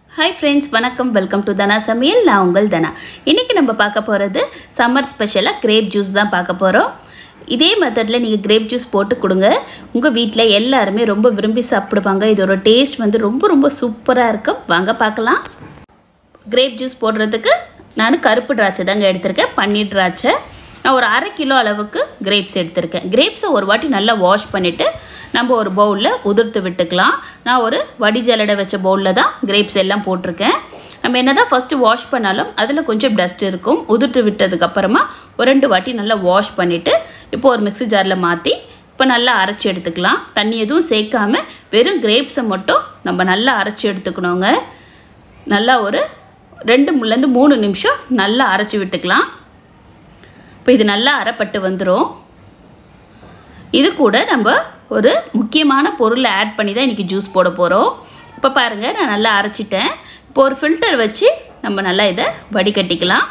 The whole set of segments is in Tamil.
ஹாய் ஃப்ரெண்ட்ஸ் வணக்கம் வெல்கம் டு தனா சமையல் நான் உங்கள் தனா இன்றைக்கி நம்ம பார்க்க போகிறது சம்மர் ஸ்பெஷலாக கிரேப் ஜூஸ் தான் பார்க்க போகிறோம் இதே மெத்தடில் நீங்கள் கிரேப் ஜூஸ் போட்டு கொடுங்க உங்கள் வீட்டில் எல்லாருமே ரொம்ப விரும்பி சாப்பிடுவாங்க இதோட டேஸ்ட் வந்து ரொம்ப ரொம்ப சூப்பராக இருக்கும் வாங்க பார்க்கலாம் கிரேப் ஜூஸ் போடுறதுக்கு நான் கருப்பு திராட்சை தாங்க எடுத்திருக்கேன் பன்னீர் திராட்சை நான் ஒரு அரை கிலோ அளவுக்கு கிரேப்ஸ் எடுத்திருக்கேன் கிரேப்ஸை ஒரு வாட்டி நல்லா வாஷ் பண்ணிவிட்டு நம்ம ஒரு பவுலில் உதிர்த்து விட்டுக்கலாம் நான் ஒரு வடிஜலடை வச்ச பவுலில் தான் கிரேப்ஸ் எல்லாம் போட்டிருக்கேன் நம்ம என்ன தான் ஃபஸ்ட்டு வாஷ் பண்ணாலும் அதில் கொஞ்சம் டஸ்ட் இருக்கும் உதிர்த்து விட்டதுக்கப்புறமா ஒரு ரெண்டு வாட்டி நல்லா வாஷ் பண்ணிவிட்டு இப்போ ஒரு மிக்ஸி ஜாரில் மாற்றி இப்போ நல்லா அரைச்சி எடுத்துக்கலாம் தண்ணி எதுவும் சேர்க்காம வெறும் கிரேப்ஸை மட்டும் நம்ம நல்லா அரைச்சி எடுத்துக்கணுங்க நல்லா ஒரு ரெண்டு முலேருந்து மூணு நிமிஷம் நல்லா அரைச்சி விட்டுக்கலாம் இப்போ இது நல்லா அரைப்பட்டு வந்துடும் இது கூட நம்ம ஒரு முக்கியமான பொருளை ஆட் பண்ணி தான் இன்றைக்கி ஜூஸ் போட போகிறோம் இப்போ பாருங்கள் நான் நல்லா அரைச்சிட்டேன் இப்போ ஒரு ஃபில்டர் வச்சு நம்ம நல்லா இதை வடிகட்டிக்கலாம்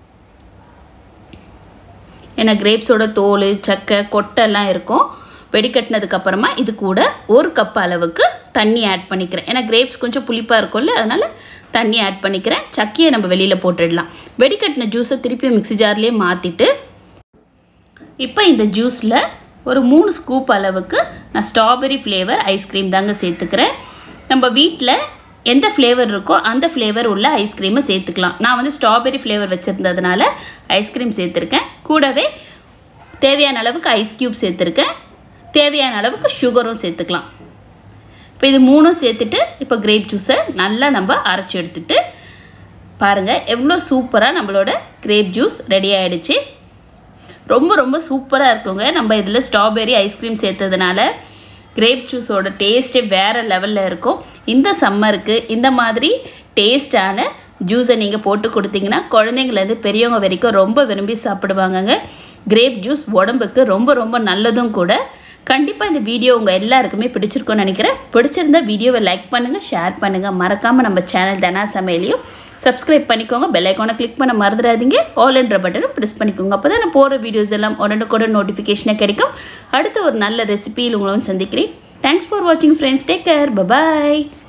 ஏன்னா கிரேப்ஸோட தோல் சக்கை கொட்டெல்லாம் இருக்கும் வெடிக்கட்டினதுக்கப்புறமா இது கூட ஒரு கப் அளவுக்கு தண்ணி ஆட் பண்ணிக்கிறேன் ஏன்னா கிரேப்ஸ் கொஞ்சம் புளிப்பாக இருக்கும்ல அதனால் தண்ணி ஆட் பண்ணிக்கிறேன் சக்கையை நம்ம வெளியில் போட்டுடலாம் வெடிக்கட்டின ஜூஸை திருப்பி மிக்ஸி ஜார்லேயே மாற்றிட்டு இப்போ இந்த ஜூஸில் ஒரு மூணு ஸ்கூப் அளவுக்கு நான் ஸ்ட்ராபெரி ஃப்ளேவர் ஐஸ்கிரீம் தாங்க சேர்த்துக்கிறேன் நம்ம வீட்டில் எந்த ஃப்ளேவர் இருக்கோ அந்த ஃப்ளேவர் உள்ள ஐஸ்கிரீமை சேர்த்துக்கலாம் நான் வந்து ஸ்ட்ராபெரி ஃப்ளேவர் வச்சுருந்ததுனால ஐஸ்கிரீம் சேர்த்துருக்கேன் கூடவே தேவையான அளவுக்கு ஐஸ் க்யூப் சேர்த்துருக்கேன் தேவையான அளவுக்கு சுகரும் சேர்த்துக்கலாம் இப்போ இது மூணும் சேர்த்துட்டு இப்போ கிரேப் ஜூஸை நல்லா நம்ம அரைச்சி எடுத்துட்டு பாருங்கள் எவ்வளோ சூப்பராக நம்மளோட கிரேப் ஜூஸ் ரெடி ஆகிடுச்சு ரொம்ப ரொம்ப சூப்பராக இருக்குங்க நம்ம இதில் ஸ்ட்ராபெரி ஐஸ்கிரீம் சேர்த்ததுனால கிரேப் ஜூஸோட டேஸ்ட்டே வேறு லெவலில் இருக்கும் இந்த சம்மருக்கு இந்த மாதிரி டேஸ்டான ஜூஸை நீங்கள் போட்டு கொடுத்தீங்கன்னா குழந்தைங்கலேருந்து பெரியவங்க வரைக்கும் ரொம்ப விரும்பி சாப்பிடுவாங்கங்க கிரேப் ஜூஸ் உடம்புக்கு ரொம்ப ரொம்ப நல்லதும் கூட கண்டிப்பாக இந்த வீடியோ உங்கள் எல்லாருக்குமே பிடிச்சிருக்கும்னு நினைக்கிறேன் பிடிச்சிருந்தா வீடியோவை லைக் பண்ணுங்கள் ஷேர் பண்ணுங்கள் மறக்காமல் நம்ம சேனல் தனா சமையலையும் சப்ஸ்கிரைப் பண்ணிக்கோங்க பெல் ஐக்கானை கிளிக் பண்ண மறந்துடாதீங்க ஆல் என்ற பட்டனும் ப்ரெஸ் பண்ணிக்கோங்க அப்போ தான் நான் போகிற வீடியோஸ் எல்லாம் உடனுக்குடன் நோட்டிஃபிகேஷனாக கிடைக்கும் அடுத்த ஒரு நல்ல ரெசிபியில் உங்களும் சந்திக்கிறேன் தேங்க்ஸ் ஃபார் வாட்சிங் ஃப்ரெண்ட்ஸ் டேக் கேர் பபாய்